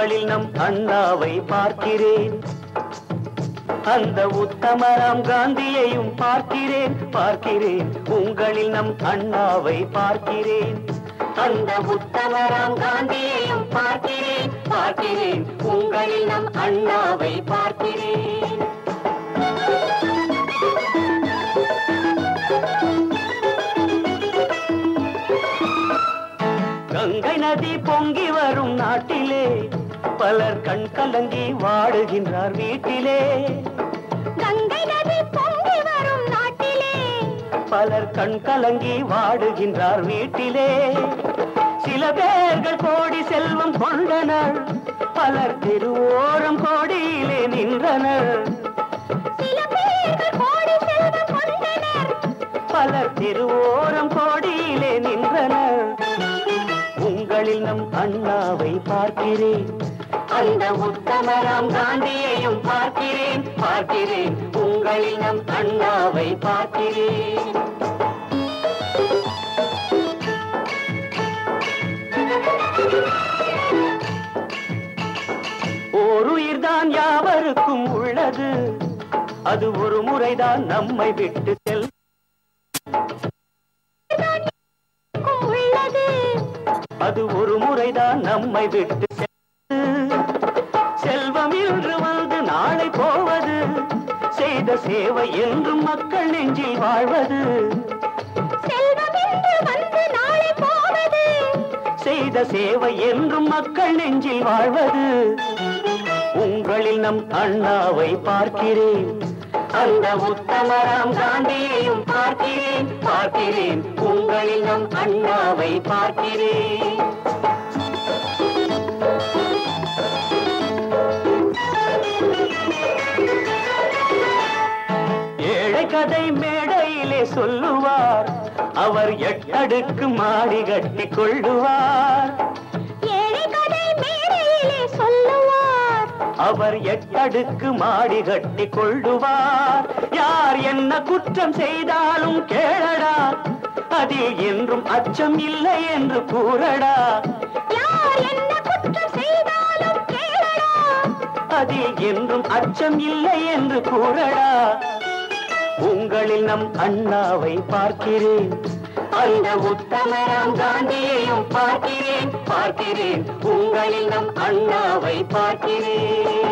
உங்களில் நம் அண்ணாவை பார்க்கிறேன் அந்த உத்தமராம் காந்தியையும் பார்க்கிறேன் பார்க்கிறேன் உங்களில் நம் அண்ணாவை பார்க்கிறேன் அந்த உத்தமராம் காந்தியையும் பார்க்கிறேன் பார்க்கிறேன் உங்களில் நம் அண்ணாவை பார்க்கிறேன் கங்கை நதி பொங்கி வரும் நாட்டிலே பலர் கண் கலங்கி வாடுகின்றார் வீட்டிலே கங்கை நதி பொங்கி வரும் நாட்டிலே பலர் கண் கலங்கி வாடுகின்றார் வீட்டிலே சில பேர்கள் கோடி செல்வம் கொண்டனர் பலர் திருவோரம் கோடியிலே நின்றனர் சில பேர்கள் கோடி செல்வம் கொண்டனர் பலர் திருவோரம் கோடியிலே நின்றனர் உங்களில் நம் அண்ணாவை பார்க்கிறேன் அந்த உத்தமராம் காந்தியையும் பார்க்கிறேன் பார்க்கிறேன் உங்களில் நம் அண்ணாவை பார்க்கிறேன் ஓருயிர்தான் யாவருக்கும் உள்ளது அது ஒரு முறைதான் நம்மை விட்டு செல் உள்ளது அது ஒரு முறைதான் நம்மை விட்டு செல்வது. செல்வம் இன்று வந்து நாளை போவது செய்த சேவை என்றும் மக்கள் நெஞ்சில் வாழ்வது செல்வம் என்று வந்து நாளை போவது செய்த சேவை என்றும் மக்கள் நெஞ்சில் வாழ்வது உங்களில் நம் அண்ணாவை பார்க்கிறேன் அந்த உத்தமராம் காந்தியையும் பார்க்கிறேன் பார்க்கிறேன் உங்களில் நம் அண்ணாவை பார்க்கிறேன் ஏழை கதை மேடையிலே சொல்லுவார் அவர் எட்டடுக்கு மாடி கட்டி கொள்ளுவார் ஏழை கதை மேடையிலே சொல்லுவார் அவர் எட்டடுக்கு மாடி கட்டி கொள்ளுவார் யார் என்ன குற்றம் செய்தாலும் கேளடா அதில் என்றும் அச்சம் இல்லை என்று கூறடா யார் என்ன குற்றம் செய்தாலும் கேளடா அதில் என்றும் அச்சம் இல்லை என்று கூறடா உங்களில் நம் அண்ணாவை பார்க்கிறேன் அந்த உத்தமராம் காந்தியையும் பார்க்கிறேன் பார்க்கிறேன் உங்களில் நம் அண்ணாவை பார்க்கிறேன்